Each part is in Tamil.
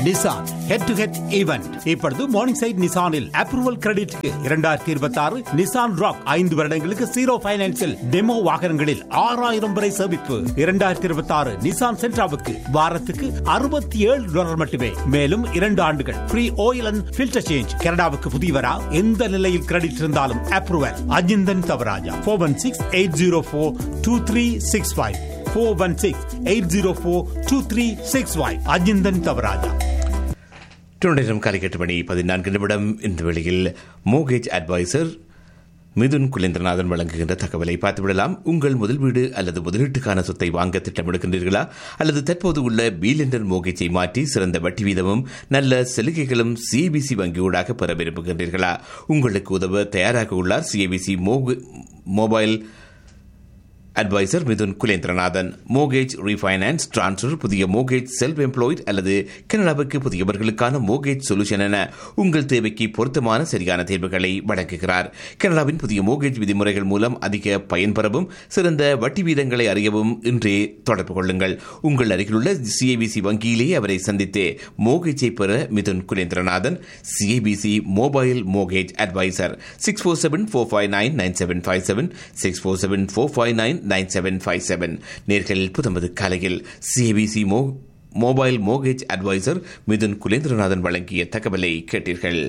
Nissan head to head event இப்பொழுது மார்னிங் சைட் நிசானில் அப்ரூவல் கிரெடிட்க்கு இரண்டாயிரத்தி இருபத்தி ஆறு நிசான் ராக் ஐந்து வருடங்களுக்கு ஜீரோ பைனான்சில் டெமோ வாகனங்களில் ஆறாயிரம் வரை சேமிப்பு இரண்டாயிரத்தி இருபத்தி ஆறு நிசான் சென்ட்ராவுக்கு வாரத்துக்கு அறுபத்தி ஏழு டாலர் மட்டுமே மேலும் இரண்டு ஆண்டுகள் free oil and filter change கனடாவுக்கு புதியவரா எந்த நிலையில் கிரெடிட் இருந்தாலும் approval Ajinthan Thavaraja four one six eight zero four two three six five four one six eight zero four two three six five Ajinthan Thavaraja நேரம் காலை எட்டு மணி பதினான்கு நிமிடம் இந்த வேளையில் மோகேஜ் அட்வைசர் மிதுன் குலேந்திரநாதன் வழங்குகின்ற தகவலை பார்த்துவிடலாம் உங்கள் முதல் வீடு அல்லது முதலீட்டுக்கான சொத்தை வாங்க திட்டமிடுகின்றீர்களா அல்லது தற்போது உள்ள பீலெண்டர் மோகேஜை மாற்றி சிறந்த வட்டி வீதமும் நல்ல சலுகைகளும் சிபிசி வங்கியூடாக பெற விரும்புகின்றீர்களா உங்களுக்கு உதவ தயாராக உள்ளார் C B C mobile advisor Mithun Kulendranathan mortgage refinance transfer புதிய மோகேஜ் செல்ஃப் எம்ப்ளாய்ட் அல்லது கனடாவுக்கு புதியவர்களுக்கான மோகேஜ் சொல்யூஷன் என உங்கள் தேவைக்கு பொருத்தமான சரியான தேர்வுகளை வழங்குகிறார் கனடாவின் புதிய மோகேஜ் விதிமுறைகள் மூலம் அதிக பயன்பெறவும் சிறந்த வட்டி வீதங்களை அறியவும் இன்றே தொடர்பு கொள்ளுங்கள் உங்கள் அருகிலுள்ள சிஐபிசி வங்கியிலேயே அவரை சந்தித்து மோகேஜை பெற Mithun Kulendranathan C I B C mobile mortgage advisor six four seven four five nine nine seven five seven six four seven four five nine nine seven five seven நேர்கள் புதமது காலையில் C B C mo mobile mortgage advisor Mithun Kulendranathan வழங்கிய தகவலை கேட்டீர்கள்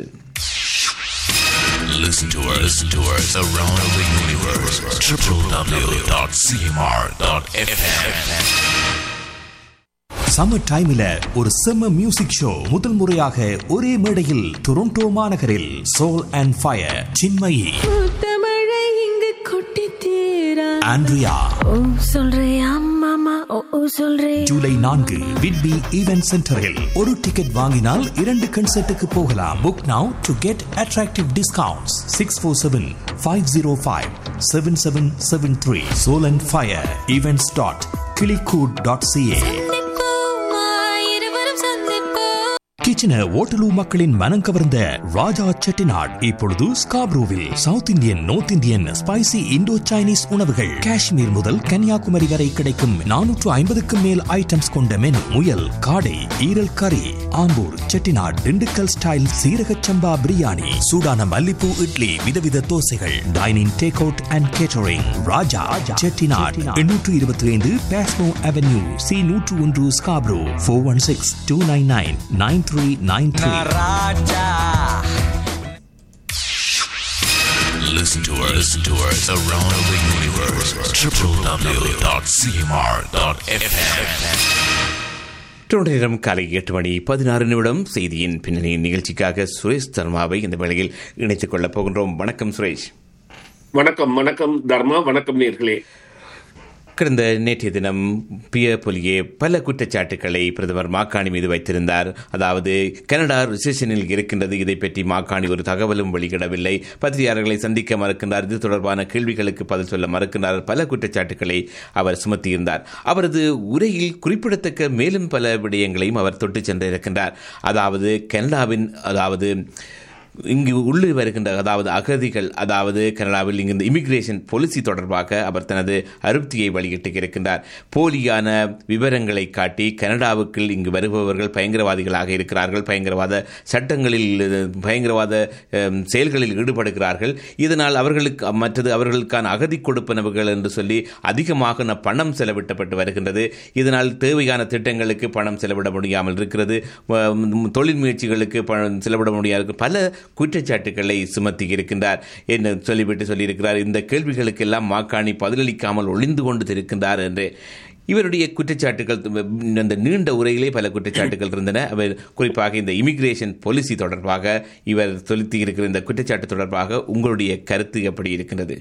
Listen to us, listen to us around the universe. www.cmr.fm. Summer டைம்ல ஒரு செம்ம மியூசிக் ஷோ முதல் முறையாக ஒரே மேடையில் டொரண்டோ மாநகரில் சோல் அண்ட் ஃபயர் சின்மயி தமிழை இங்கு கொட்டி தீரா ஆண்ட்ரியா ஓ சொல்றியா மாமா ஓ ஓ சொல்றே ஜூலை நான்கு விட்பி ஈவென்ட் சென்டரில் ஒரு டிக்கெட் வாங்கினால் இரண்டு கன்சர்ட்டுக்கு போகலாம் book now to get attractive discounts six four seven five zero five seven seven seven three soul and fire events dot கிளிகூட் டாட் சிஏ இருவரும் சந்திப்போம் கிச்சன ஓட்டலூ மக்களின் மனம் கவர்ந்த ராஜா செட்டிநாட் இப்பொழுது ஸ்காப்ரூவில் south Indian north Indian spicy Indo Chinese உணவுகள் காஷ்மீர் முதல் கன்னியாகுமரி வரை கிடைக்கும் நானூற்று ஐம்பதுக்கும் மேல் ஐட்டம்ஸ் கொண்ட மெனு முயல் காடை ஈரல் கறி ஆம்பூர் செட்டிநாட் திண்டுக்கல் ஸ்டைல் சீரக சம்பா பிரியாணி சூடான மல்லிப்பூ இட்லி விதவித தோசைகள் dining take out and catering Raja Chettinad எண்ணூற்று இருபத்தி ஐந்து பேஸ்மோ அவென்யூ சி நூற்று ஒன்று Scarborough four one six two nine nine nine three nine three Listen to us, listen to us around the universe. www.cmr.fm. Toronto நேரம் காலை எட்டு மணி பதினாறு நிமிடம் செய்தியின் பின்னணி நிகழ்ச்சிக்காக சுரேஷ் தர்மாவை இந்த வேளையில் இணைத்துக் கொள்ளப் போகின்றோம் வணக்கம் சுரேஷ் வணக்கம் வணக்கம் தர்மா வணக்கம் நேர்களே கடந்த நேற்றைய தினம் பிய பொலியே பல குற்றச்சாட்டுக்களை பிரதமர் மாக்காணி மீது வைத்திருந்தார் அதாவது கனடா ரிசெஷனில் இருக்கின்றது இதை பற்றி மாக்காணி ஒரு தகவலும் வெளியிடவில்லை பத்திரிகையாளர்களை சந்திக்க மறுக்கின்றார் இது தொடர்பான கேள்விகளுக்கு பதில் சொல்ல மறுக்கின்றார் பல குற்றச்சாட்டுக்களை அவர் சுமத்தியிருந்தார் அவரது உரையில் குறிப்பிடத்தக்க மேலும் பல விடயங்களையும் அவர் தொட்டு சென்றிருக்கின்றார் அதாவது கனடாவின் அதாவது இங்கு உள்ளே வருகின்ற அதாவது அகதிகள் அதாவது கனடாவில் இங்கிருந்து இமிகிரேஷன் பாலிசி தொடர்பாக அவர் தனது அருப்தியை வெளியிட்டு இருக்கின்றார் போலியான விவரங்களை காட்டி கனடாவுக்குள் இங்கு வருபவர்கள் பயங்கரவாதிகளாக இருக்கிறார்கள் பயங்கரவாத சட்டங்களில் அஹ், பயங்கரவாத அஹ், செயல்களில் ஈடுபடுகிறார்கள் இதனால் அவர்களுக்கு மற்றது அவர்களுக்கான அகதி கொடுப்பனவுகள் என்று சொல்லி அதிகமாக ந- பணம் செலவிட்டப்பட்டு வருகின்றது இதனால் தேவையான திட்டங்களுக்கு பணம் செலவிட முடியாமல் இருக்கிறது அஹ், தொழில் முயற்சிகளுக்கு பணம் செலவிட முடியாது பல குற்றச்சாட்டுகளை சுமத்தி இருக்கின்றார் என்ன சொல்லிவிட்டு சொல்லியிருக்கிறார் இந்த கேள்விகளுக்கெல்லாம் மாக்காணி பதிலளிக்காமல் ஒளிந்து கொண்டு இருக்கின்றார் என்று இவருடைய குற்றச்சாட்டுகள் அந்த நீண்ட உரையிலே பல குற்றச்சாட்டுகள் இருந்தன அவர் குறிப்பாக இந்த இமிகிரேஷன் பாலிசி தொடர்பாக இவர் செலுத்தி இருக்கிற இந்த குற்றச்சாட்டு தொடர்பாக உங்களுடைய கருத்து எப்படி இருக்கின்றது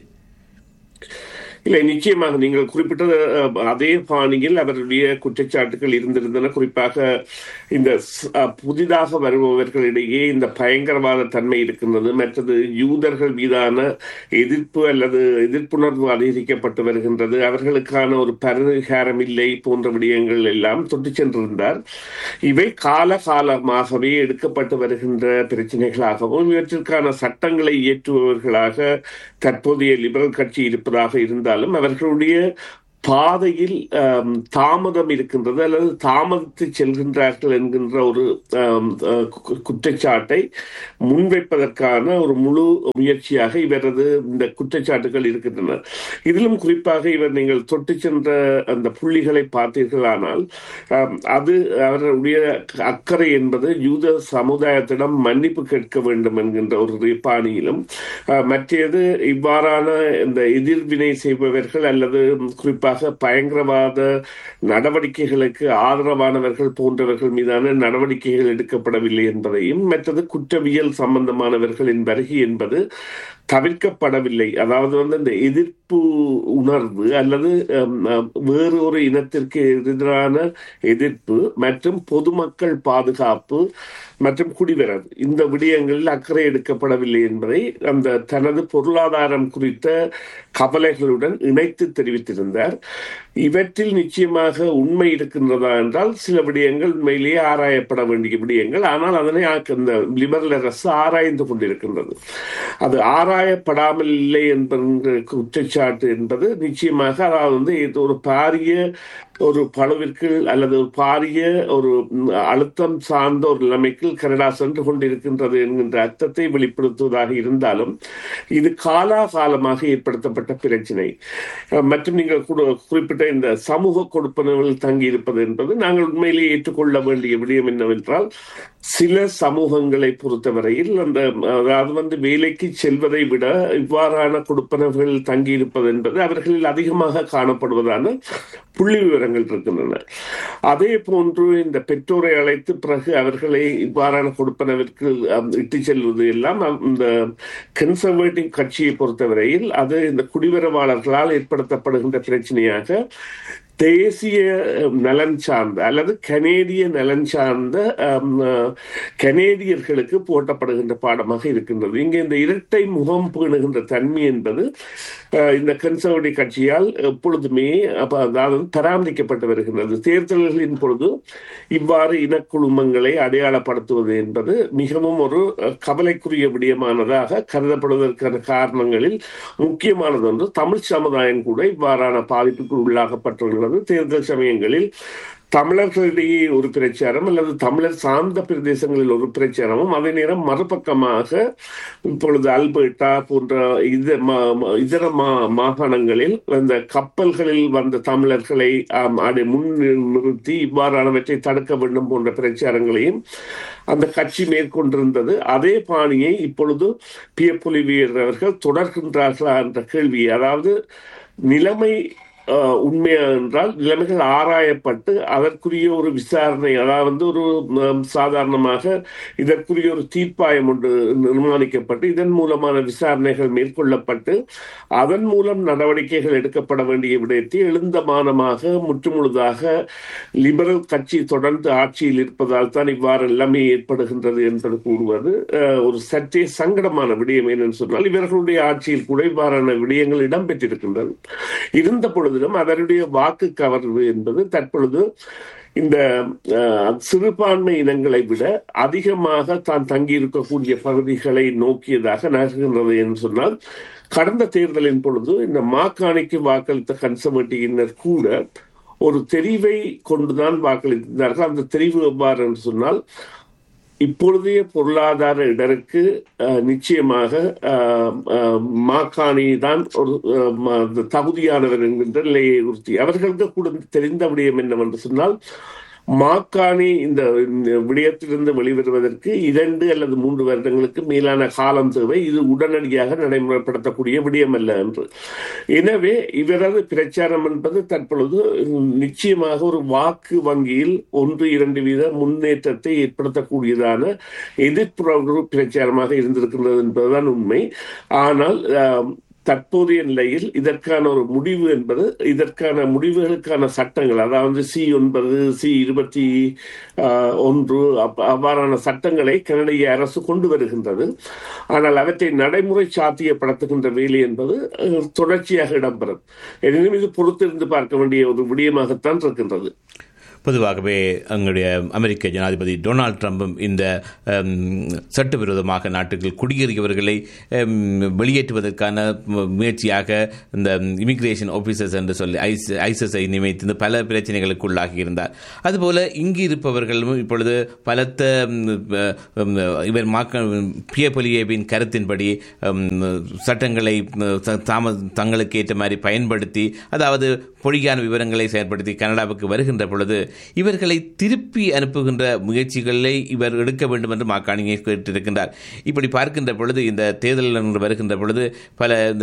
இல்லை நிச்சயமாக நீங்கள் குறிப்பிட்டது அஹ், அதே பாணியில் அவருடைய குற்றச்சாட்டுகள் இருந்திருந்தன குறிப்பாக இந்த ஸ்- அஹ், புதிதாக வருபவர்களிடையே இந்த பயங்கரவாத தன்மை இருக்கின்றது மற்றது யூதர்கள் மீதான எதிர்ப்பு அல்லது எதிர்ப்புணர்வு அதிகரிக்கப்பட்டு வருகின்றது அவர்களுக்கான ஒரு பரிகாரம் இல்லை போன்ற விடயங்கள் எல்லாம் தொட்டு சென்றிருந்தார் இவை கால காலமாகவே எடுக்கப்பட்டு வருகின்ற பிரச்சனைகளாகவும் இவற்றிற்கான சட்டங்களை இயற்றுபவர்களாக தற்போதைய லிபரல் கட்சி இருப்பதாக இருந்தாலும் அவர்களுடைய பாதையில் ஆம், தாமதம் இருக்கின்றது அல்லது தாமதத்தை செல்கின்றார்கள் என்கின்ற ஒரு ஆம், அஹ், கு- குற்றச்சாட்டை முன்வைப்பதற்கான ஒரு முழு முயற்சியாக இவரது இந்த குற்றச்சாட்டுகள் இருக்கின்றன இதிலும் குறிப்பாக இவர் நீங்கள் தொட்டு சென்ற அந்த புள்ளிகளை பார்த்தீர்களானால் ஆம், அது அவருடைய அக்கறை என்பது யூத சமுதாயத்திடம் மன்னிப்பு கேட்க வேண்டும் என்கின்ற ஒரு பாணியிலும் ஆஹ், மற்றது இவ்வாறான இந்த எதிர்வினை செய்பவர்கள் அல்லது குறிப்பாக பயங்கரவாத நடவடிக்கைகளுக்கு ஆதரவானவர்கள் போன்றவர்கள் மீதான நடவடிக்கைகள் எடுக்கப்படவில்லை என்பதையும் மற்றது குற்றவியல் சம்பந்தமானவர்களின் வருகை என்பது தவிர்க்கப்படவில்லை அதாவது வந்து இந்த எதிர்ப்பு உணர்வு அல்லது ஹம், ஹம், வேறு ஒரு இனத்திற்கு எதிரான எதிர்ப்பு மற்றும் பொதுமக்கள் பாதுகாப்பு மற்றும் குடிவரவு இந்த விடயங்களில் அக்கறை எடுக்கப்படவில்லை என்பதை அந்த தனது பொருளாதாரம் குறித்த கவலைகளுடன் இணைத்து தெரிவித்திருந்தார் இவற்றில் நிச்சயமாக உண்மை இருக்கின்றதா என்றால் சில விடயங்கள் உண்மையிலேயே ஆராயப்பட வேண்டிய விடயங்கள் ஆனால் அதனை ஆக்க- இந்த லிபரல் அரசு ஆராய்ந்து கொண்டிருக்கின்றது அது ஆராயப்படாமல் இல்லை என்கிற குற்றச்சாட்டு என்பது நிச்சயமாக அதாவது வந்து இது ஒரு பாரிய ஒரு பழுவிற்கு அல்லது ஒரு பாரிய ஒரு ம், அழுத்தம் சார்ந்த ஒரு நிலைமைக்கு கனடா சென்று கொண்டிருக்கின்றது என்கின்ற அர்த்தத்தை வெளிப்படுத்துவதாக இருந்தாலும் இது காலாகாலமாக ஏற்படுத்தப்பட்ட பிரச்சினை அஹ், மற்றும் நீங்கள் கூட- குறிப்பிட்ட இந்த சமூக கொடுப்பனவில் தங்கி இருப்பது என்பது நாங்கள் உண்மையிலேயே ஏற்றுக்கொள்ள வேண்டிய விடயம் என்னவென்றால் சில சமூகங்களை பொறுத்தவரையில் அந்த அதாவது வந்து வேலைக்கு செல்வதை விட இவ்வாறான கொடுப்பனவுகள் தங்கி இருப்பது என்பது அவர்களில் அதிகமாக காணப்படுவதான புள்ளி விவரங்கள் இருக்கின்றன அதே போன்று இந்த பெற்றோரை அழைத்து பிறகு அவர்களை இவ்வாறான கொடுப்பனவிற்கு அம், இட்டுச் செல்வது எல்லாம் அம், இந்த கன்சர்வேட்டிவ் கட்சியை பொறுத்தவரையில் அது இந்த குடிவரவாளர்களால் ஏற்படுத்தப்படுகின்ற பிரச்சனையாக தேசிய அஹ், நலன் சார்ந்த அல்லது கனேடிய நலன் சார்ந்த அம், அஹ், கனேடியர்களுக்கு போட்டப்படுகின்ற பாடமாக இருக்கின்றது இங்கே இந்த இரட்டை முகம் பேணுகின்ற தன்மை என்பது அஹ், இந்த கன்சர்வேட்டிவ் கட்சியால் எப்பொழுதுமே அப்ப அதாவது பராமரிக்கப்பட்டு வருகின்றது தேர்தல்களின் பொழுது இவ்வாறு இனக்குழுமங்களை அடையாளப்படுத்துவது என்பது மிகவும் ஒரு அஹ், கவலைக்குரிய விடயமானதாக கருதப்படுவதற்கான காரணங்களில் முக்கியமானது ஒன்று தமிழ் சமுதாயம் கூட இவ்வாறான பாதிப்புக்கு உள்ளாகப்பட்டுள்ளது தேர்தல் சமயங்களில் தமிழர்களிடையே ஒரு பிரச்சாரம் அல்லது தமிழர் சார்ந்த பிரதேசங்களில் ஒரு பிரச்சாரமும் அதே நேரம் மறுபக்கமாக இப்பொழுது அல்பர்டா போன்ற இத மா- மா- இதர மா மாகாணங்களில் அந்த கப்பல்களில் வந்த தமிழர்களை ஆம், அதை முன் நிறுத்தி இவ்வாறானவற்றை தடுக்க வேண்டும் போன்ற பிரச்சாரங்களையும் அந்த கட்சி மேற்கொண்டிருந்தது அதே பாணியை இப்பொழுது பியப்புலிவியர் அவர்கள் தொடர்கின்றார்களா என்ற கேள்வி அதாவது நிலைமை அஹ், உண்மையா என்றால் நிலைமைகள் ஆராயப்பட்டு அதற்குரிய ஒரு விசாரணை அதாவது ஒரு ம், சாதாரணமாக இதற்குரிய ஒரு தீர்ப்பாயம் ஒன்று நிர்மாணிக்கப்பட்டு இதன் மூலமான விசாரணைகள் மேற்கொள்ளப்பட்டு அதன் மூலம் நடவடிக்கைகள் எடுக்கப்பட வேண்டிய விடயத்தை எழுந்தமானமாக முற்றுமுழுதாக லிபரல் கட்சி தொடர்ந்து ஆட்சியில் இருப்பதால் தான் இவ்வாறு நிலைமை ஏற்படுகின்றது என்பது கூறுவது அஹ், ஒரு சற்றே சங்கடமான விடயம் என்னன்னு சொன்னால் இவர்களுடைய ஆட்சியில் கூட இவ்வாறான விடயங்கள் இடம்பெற்றிருக்கின்றது இருந்த பொழுதிலும் அவருடைய வாக்கு கவர்வு என்பது தற்பொழுது இந்த அஹ், சிறுபான்மை இனங்களை விட அதிகமாக தான் தங்கியிருக்கக்கூடிய பகுதிகளை நோக்கியதாக நகர்கின்றது என்று சொன்னால் கடந்த தேர்தலின் பொழுது இந்த மாக்காணிக்கு வாக்களித்த கன்சர்வேட்டிவினர் கூட ஒரு தெரிவை கொண்டுதான் வாக்களித்தார்கள் அந்த தெரிவு எவ்வாறு என்று சொன்னால் இப்பொழுதைய பொருளாதார இடருக்கு அஹ், நிச்சயமாக அஹ், அஹ், மாக்காணி தான் ஒரு அஹ், ம- தகுதியானவர் என்கின்ற நிலையை உறுத்தி அவர்களுக்கு கூட தெரிந்த விடயம் என்னவென்று சொன்னால் மாக்காணி இந்த இந்த விடயத்திலிருந்து வெளிவருவதற்கு இரண்டு அல்லது மூன்று வருடங்களுக்கு மேலான காலம் தேவை இது உடனடியாக நடைமுறைப்படுத்தக்கூடிய விடயம் அல்ல என்று எனவே இவரது பிரச்சாரம் என்பது தற்பொழுது நிச்சயமாக ஒரு வாக்கு வங்கியில் ஒன்று இரண்டு வீத முன்னேற்றத்தை ஏற்படுத்தக்கூடியதான எதிர்ப்புற பிரச்சாரமாக இருந்திருக்கின்றது என்பதுதான் உண்மை ஆனால் ஆம், தற்போதைய நிலையில் இதற்கான ஒரு முடிவு என்பது இதற்கான முடிவுகளுக்கான சட்டங்கள் அதாவது சி ஒன்பது சி இருபத்தி ஆஹ், ஒன்று அப்ப- அவ்வாறான சட்டங்களை கனடிய அரசு கொண்டு வருகின்றது ஆனால் அவற்றை நடைமுறை சாத்தியப்படுத்துகின்ற வேலை என்பது அஹ், தொடர்ச்சியாக இடம்பெறும் எனினும் இது பொறுத்திருந்து பார்க்க வேண்டிய ஒரு விடயமாகத்தான் இருக்கின்றது பொதுவாகவே எங்களுடைய அமெரிக்க ஜனாதிபதி டொனால்ட் ட்ரம்பும் இந்த ஹம், சட்டவிரோதமாக நாட்டுக்குள் குடியேறியவர்களை ஹம், வெளியேற்றுவதற்கான மு- முயற்சியாக இந்த இமிகிரேஷன் ஆபீசர்ஸ் என்று சொல்லி ஐஸ் ஐசஸை நியமித்து இந்த பல பிரச்சனைகளுக்கு உள்ளாகி இருந்தார் அதுபோல இங்கு இருப்பவர்களும் இப்பொழுது பலத்த ஹம், ஹம், இவர் மாக்க பியபொலியேவின் கருத்தின்படி ஹம், சட்டங்களை ஹம், த- தாம தங்களுக்கு ஏற்ற மாதிரி பயன்படுத்தி அதாவது பொய்யான விவரங்களை செயற்படுத்தி கனடாவுக்கு வருகின்ற பொழுது இவர்களை திருப்பி அனுப்புகின்ற முயற்சிகளை இவர் எடுக்க வேண்டும் என்று மாக்காணியை கேட்டிருக்கின்றார் இப்படி பார்க்கின்ற பொழுது இந்த தேர்தல் வருகின்ற பொழுது பல இந்த